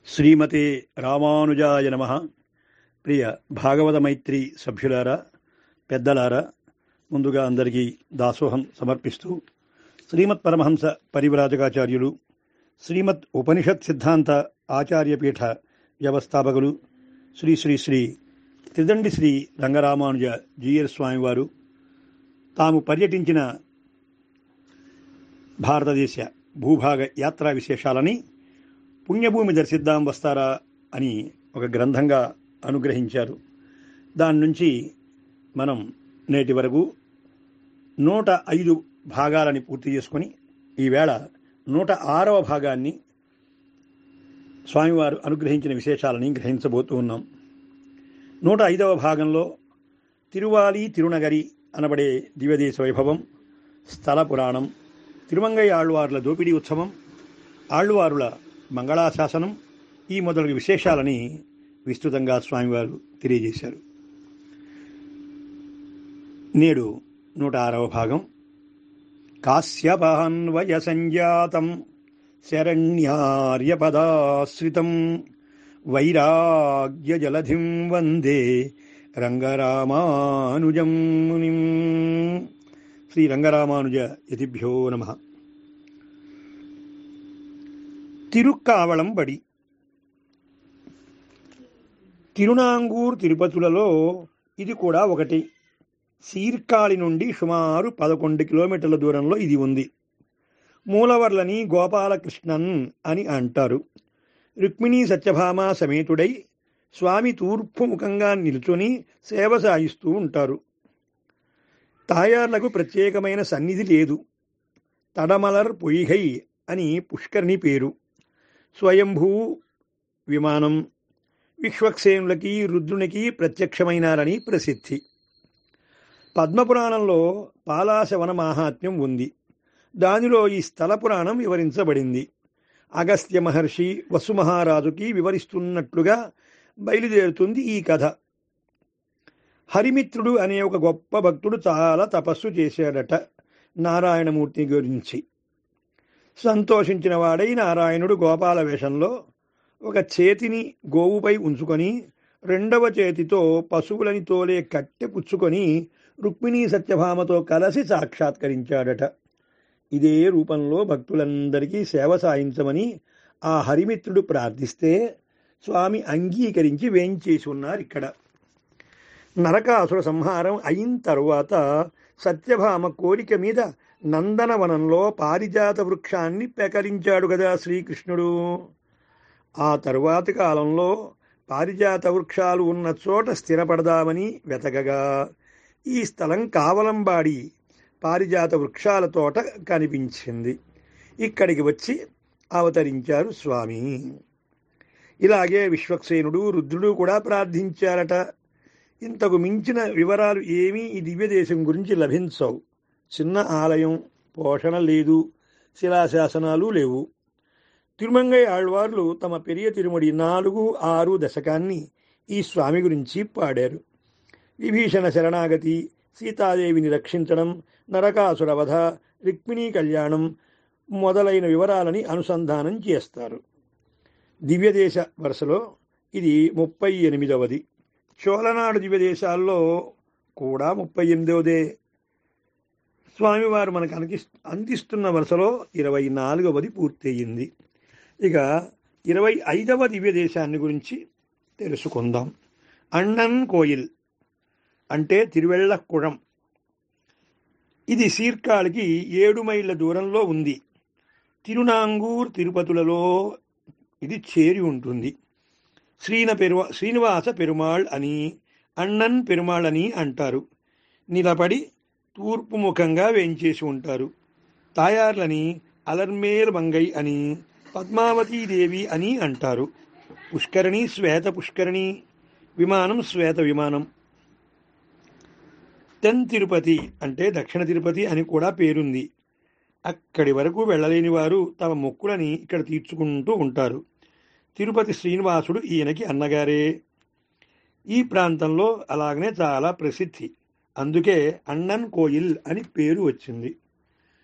శ్రీమతే రామానుజాయ నమ ప్రియ భాగవత మైత్రి సభ్యులారా పెద్దలారా ముందుగా అందరికీ దాసోహం సమర్పిస్తూ శ్రీమత్ పరమహంస పరివ్రాజకాచార్యులు శ్రీమత్ ఉపనిషత్ సిద్ధాంత ఆచార్యపీఠ వ్యవస్థాపకులు శ్రీ శ్రీ శ్రీ త్రిదండి శ్రీ రంగరామానుజ జీఎర్ స్వామివారు తాము పర్యటించిన భారతదేశ భూభాగ యాత్రా విశేషాలని పుణ్యభూమి దర్శిద్దాం వస్తారా అని ఒక గ్రంథంగా అనుగ్రహించారు దాని నుంచి మనం నేటి వరకు నూట ఐదు భాగాలని పూర్తి చేసుకొని ఈవేళ నూట ఆరవ భాగాన్ని స్వామివారు అనుగ్రహించిన విశేషాలని గ్రహించబోతూ ఉన్నాం నూట ఐదవ భాగంలో తిరువాలి తిరునగరి అనబడే దివ్యదేశ వైభవం స్థల పురాణం తిరుమంగై ఆళ్వార్ల దోపిడీ ఉత్సవం ఆళ్వారుల మంగళాశాసనం ఈ మొదలగు విశేషాలని విస్తృతంగా స్వామివారు తెలియజేశారు నేడు నూట ఆరవ భాగం కాశ్యపాన్వయ సంజాతం శరణ్యార్యపదాశ్రితం వైరాగ్య జలధిం వందే రంగరామానుజం మునిం శ్రీ రంగరామానుజ యతిభ్యో నమ తిరుక్కావళం బడి తిరునాంగూర్ తిరుపతులలో ఇది కూడా ఒకటి సీర్కాళి నుండి సుమారు పదకొండు కిలోమీటర్ల దూరంలో ఇది ఉంది మూలవర్లని గోపాలకృష్ణన్ అని అంటారు రుక్మిణీ సత్యభామ సమేతుడై స్వామి తూర్పు ముఖంగా నిల్చొని సేవ సాగిస్తూ ఉంటారు తాయార్లకు ప్రత్యేకమైన సన్నిధి లేదు తడమలర్ పొయ్యిగై అని పుష్కరిణి పేరు స్వయంభూ విమానం విశ్వక్సేనులకి రుద్రునికి ప్రత్యక్షమైనారని ప్రసిద్ధి పద్మపురాణంలో పాలాశవన మాహాత్మ్యం ఉంది దానిలో ఈ స్థల పురాణం వివరించబడింది అగస్త్య మహర్షి వసుమహారాజుకి వివరిస్తున్నట్లుగా బయలుదేరుతుంది ఈ కథ హరిమిత్రుడు అనే ఒక గొప్ప భక్తుడు చాలా తపస్సు చేశాడట నారాయణమూర్తి గురించి సంతోషించిన వాడై నారాయణుడు గోపాల వేషంలో ఒక చేతిని గోవుపై ఉంచుకొని రెండవ చేతితో పశువులని తోలే కట్టె పుచ్చుకొని రుక్మిణీ సత్యభామతో కలిసి సాక్షాత్కరించాడట ఇదే రూపంలో భక్తులందరికీ సేవ సాయించమని ఆ హరిమిత్రుడు ప్రార్థిస్తే స్వామి అంగీకరించి వేంచేసి ఉన్నారు ఇక్కడ నరకాసుర సంహారం అయిన తరువాత సత్యభామ కోరిక మీద నందనవనంలో పారిజాత వృక్షాన్ని పెకరించాడు కదా శ్రీకృష్ణుడు ఆ తరువాతి కాలంలో పారిజాత వృక్షాలు ఉన్న చోట స్థిరపడదామని వెతకగా ఈ స్థలం కావలంబాడి పారిజాత వృక్షాల తోట కనిపించింది ఇక్కడికి వచ్చి అవతరించారు స్వామి ఇలాగే విశ్వక్సేనుడు రుద్రుడు కూడా ప్రార్థించారట ఇంతకు మించిన వివరాలు ఏమీ ఈ దివ్యదేశం గురించి లభించవు చిన్న ఆలయం పోషణ లేదు శిలాశాసనాలు లేవు తిరుమంగై ఆళ్వార్లు తమ పెరియ తిరుమడి నాలుగు ఆరు దశకాన్ని ఈ స్వామి గురించి పాడారు విభీషణ శరణాగతి సీతాదేవిని రక్షించడం నరకాసుర వధ రుక్మిణీ కళ్యాణం మొదలైన వివరాలని అనుసంధానం చేస్తారు దివ్యదేశ వరుసలో ఇది ముప్పై ఎనిమిదవది చోళనాడు దివ్యదేశాల్లో కూడా ముప్పై ఎనిమిదవదే స్వామివారు మనకు అనికి అందిస్తున్న వరుసలో ఇరవై నాలుగవది పూర్తయింది ఇక ఇరవై ఐదవ దివ్యదేశాన్ని గురించి తెలుసుకుందాం అಣ್ಣన్ కోయిల్ అంటే తిరువెళ్ళకుళం ఇది సీర్కాళికి ఏడు మైళ్ళ దూరంలో ఉంది తిరునాంగూర్ తిరుపతులలో ఇది చేరి ఉంటుంది శ్రీన పెరువా శ్రీనివాస పెరుమాళ్ అని అన్నన్ పెరుమాళ్ అని అంటారు నిలబడి తూర్పు ముఖంగా వేంచేసి ఉంటారు తాయార్లని అలర్మేల్ మంగై అని పద్మావతీదేవి అని అంటారు పుష్కరిణి శ్వేత పుష్కరిణి విమానం శ్వేత విమానం తెన్ తిరుపతి అంటే దక్షిణ తిరుపతి అని కూడా పేరుంది అక్కడి వరకు వెళ్ళలేని వారు తమ మొక్కులని ఇక్కడ తీర్చుకుంటూ ఉంటారు తిరుపతి శ్రీనివాసుడు ఈయనకి అన్నగారే ఈ ప్రాంతంలో అలాగనే చాలా ప్రసిద్ధి అందుకే అన్నన్ కోయిల్ అని పేరు వచ్చింది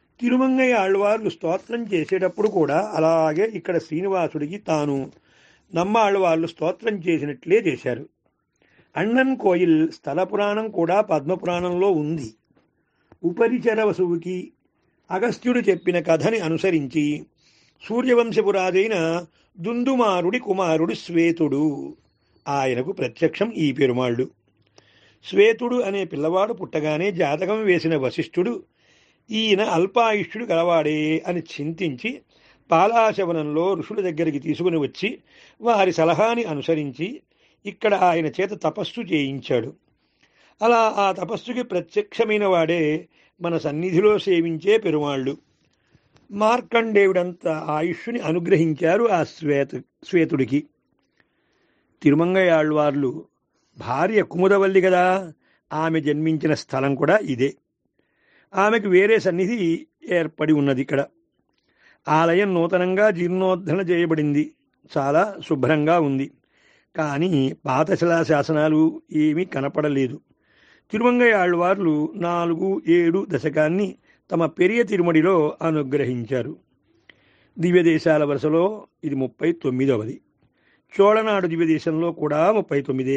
తిరుమంగయ్య ఆళ్వార్లు స్తోత్రం చేసేటప్పుడు కూడా అలాగే ఇక్కడ శ్రీనివాసుడికి తాను నమ్మాళ్ళు వాళ్ళు స్తోత్రం చేసినట్లే చేశారు అಣ್ಣన్ కోయిల్ స్థల పురాణం కూడా పద్మపురాణంలో ఉంది ఉపరిచర వసువుకి అగస్త్యుడు చెప్పిన కథని అనుసరించి సూర్యవంశపురాజైన దుందుమారుడి కుమారుడు శ్వేతుడు ఆయనకు ప్రత్యక్షం ఈ పెరుమాళ్ళు శ్వేతుడు అనే పిల్లవాడు పుట్టగానే జాతకం వేసిన వశిష్ఠుడు ఈయన అల్పాయుష్యుడు గలవాడే అని చింతించి పాలాశవనంలో ఋషుల దగ్గరికి తీసుకుని వచ్చి వారి సలహాని అనుసరించి ఇక్కడ ఆయన చేత తపస్సు చేయించాడు అలా ఆ తపస్సుకి ప్రత్యక్షమైన వాడే మన సన్నిధిలో సేవించే పెరుమాళ్ళు మార్కండేవుడంత ఆయుష్ని అనుగ్రహించారు ఆ శ్వేత శ్వేతుడికి తిరుమంగయాళ్వార్లు భార్య కుముదవల్లి కదా ఆమె జన్మించిన స్థలం కూడా ఇదే ఆమెకు వేరే సన్నిధి ఏర్పడి ఉన్నది ఇక్కడ ఆలయం నూతనంగా జీర్ణోద్ధరణ చేయబడింది చాలా శుభ్రంగా ఉంది కానీ పాత శిలాశాసనాలు ఏమీ కనపడలేదు తిరుమంగయాళ్వార్లు నాలుగు ఏడు దశకాన్ని తమ పెరియ తిరుమడిలో అనుగ్రహించారు దివ్యదేశాల వరుసలో ఇది ముప్పై తొమ్మిదవది చోళనాడు దివ్యదేశంలో కూడా ముప్పై తొమ్మిదే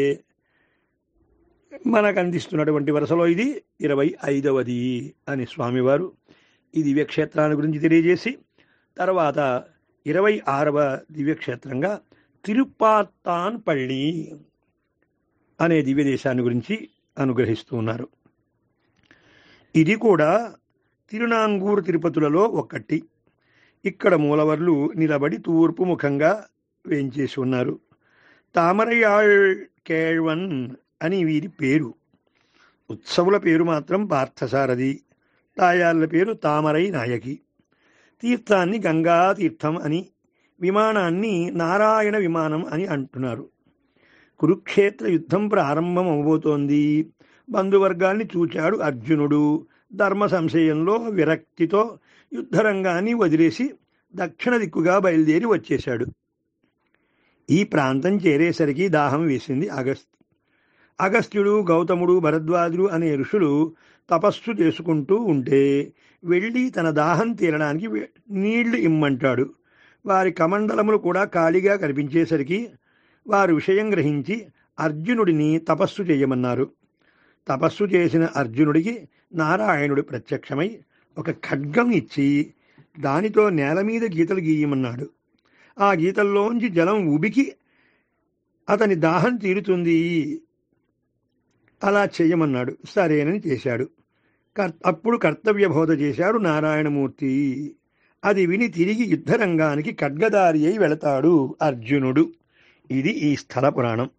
మనకు అందిస్తున్నటువంటి వరుసలో ఇది ఇరవై ఐదవది అని స్వామివారు ఈ దివ్యక్షేత్రాన్ని గురించి తెలియజేసి తర్వాత ఇరవై ఆరవ దివ్యక్షేత్రంగా తిరుపాత్తాన్ పళ్ళి అనే దివ్యదేశాన్ని గురించి అనుగ్రహిస్తూ ఉన్నారు ఇది కూడా తిరునాంగూరు తిరుపతులలో ఒకటి ఇక్కడ మూలవర్లు నిలబడి తూర్పు ముఖంగా వేంచేసి ఉన్నారు తామరయాళ్ కేళ్వన్ అని వీరి పేరు ఉత్సవుల పేరు మాత్రం పార్థసారథి తాయాళ్ళ పేరు తామరై నాయకి తీర్థాన్ని గంగా తీర్థం అని విమానాన్ని నారాయణ విమానం అని అంటున్నారు కురుక్షేత్ర యుద్ధం ప్రారంభం అవబోతోంది బంధువర్గాన్ని చూచాడు అర్జునుడు ధర్మ సంశయంలో విరక్తితో యుద్ధరంగాన్ని వదిలేసి దక్షిణ దిక్కుగా బయలుదేరి వచ్చేశాడు ఈ ప్రాంతం చేరేసరికి దాహం వేసింది అగస్త్య అగస్త్యుడు గౌతముడు భరద్వాజుడు అనే ఋషులు తపస్సు చేసుకుంటూ ఉంటే వెళ్ళి తన దాహం తీరడానికి నీళ్లు ఇమ్మంటాడు వారి కమండలములు కూడా ఖాళీగా కనిపించేసరికి వారు విషయం గ్రహించి అర్జునుడిని తపస్సు చేయమన్నారు తపస్సు చేసిన అర్జునుడికి నారాయణుడు ప్రత్యక్షమై ఒక ఖడ్గం ఇచ్చి దానితో నేల మీద గీతలు గీయమన్నాడు ఆ గీతల్లోంచి జలం ఉబికి అతని దాహం తీరుతుంది అలా చేయమన్నాడు సరేనని చేశాడు అప్పుడు కర్తవ్య బోధ చేశాడు నారాయణమూర్తి అది విని తిరిగి యుద్ధరంగానికి ఖడ్గదారి అయి వెళతాడు అర్జునుడు ఇది ఈ స్థల పురాణం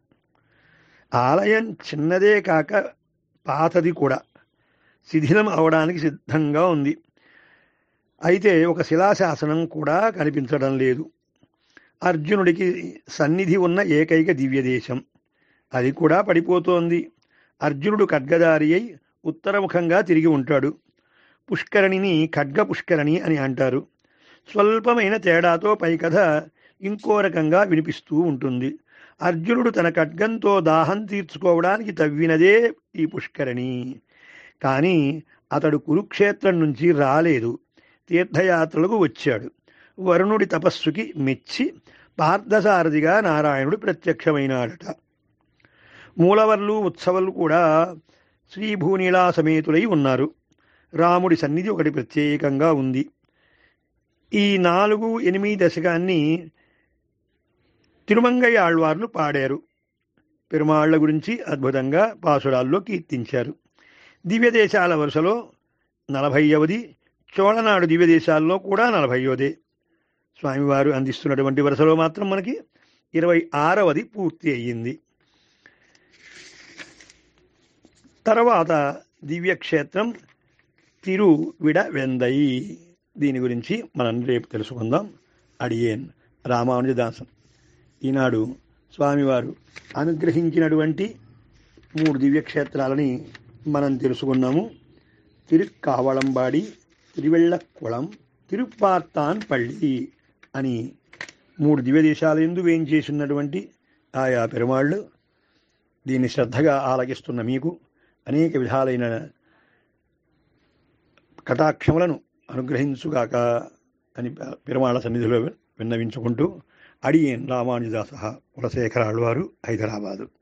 ఆలయం చిన్నదే కాక పాతది కూడా శిథిలం అవడానికి సిద్ధంగా ఉంది అయితే ఒక శిలాశాసనం కూడా కనిపించడం లేదు అర్జునుడికి సన్నిధి ఉన్న ఏకైక దివ్యదేశం అది కూడా పడిపోతోంది అర్జునుడు ఖడ్గదారి అయి ఉత్తరముఖంగా తిరిగి ఉంటాడు పుష్కరిణిని ఖడ్గ పుష్కరిణి అని అంటారు స్వల్పమైన తేడాతో పై కథ ఇంకో రకంగా వినిపిస్తూ ఉంటుంది అర్జునుడు తన ఖడ్గంతో దాహం తీర్చుకోవడానికి తవ్వినదే ఈ పుష్కరిణి కానీ అతడు కురుక్షేత్రం నుంచి రాలేదు తీర్థయాత్రలకు వచ్చాడు వరుణుడి తపస్సుకి మెచ్చి పార్థసారథిగా నారాయణుడు ప్రత్యక్షమైనాడట మూలవర్లు ఉత్సవాలు కూడా శ్రీభూనీలా సమేతులై ఉన్నారు రాముడి సన్నిధి ఒకటి ప్రత్యేకంగా ఉంది ఈ నాలుగు ఎనిమిది దశకాన్ని తిరుమంగయ్య ఆళ్వార్లు పాడారు పెరుమాళ్ల గురించి అద్భుతంగా పాసురాల్లో కీర్తించారు దివ్యదేశాల వరుసలో నలభైవది చోళనాడు దివ్యదేశాల్లో కూడా నలభైవదే స్వామివారు అందిస్తున్నటువంటి వరుసలో మాత్రం మనకి ఇరవై ఆరవది పూర్తి అయ్యింది తర్వాత దివ్యక్షేత్రం తిరువిడ వెందై దీని గురించి మనం రేపు తెలుసుకుందాం అడియేన్ రామానుజదాసన్ ఈనాడు స్వామివారు అనుగ్రహించినటువంటి మూడు దివ్యక్షేత్రాలని మనం తెలుసుకున్నాము తిరుక్కావళంబాడి తిరువెళ్ళక్కుళం తిరుపార్తాన్ పళ్ళి అని మూడు దివ్యదేశాల ఎందు వేయించేసినటువంటి ఆయా పెరుమాళ్ళు దీన్ని శ్రద్ధగా ఆలకిస్తున్న మీకు అనేక విధాలైన కటాక్షములను అనుగ్రహించుగాక అని పెరుమాళ సన్నిధిలో విన్నవించుకుంటూ అడియేన్ రామానుజదాస కులశేఖర ఆళ్వారు హైదరాబాదు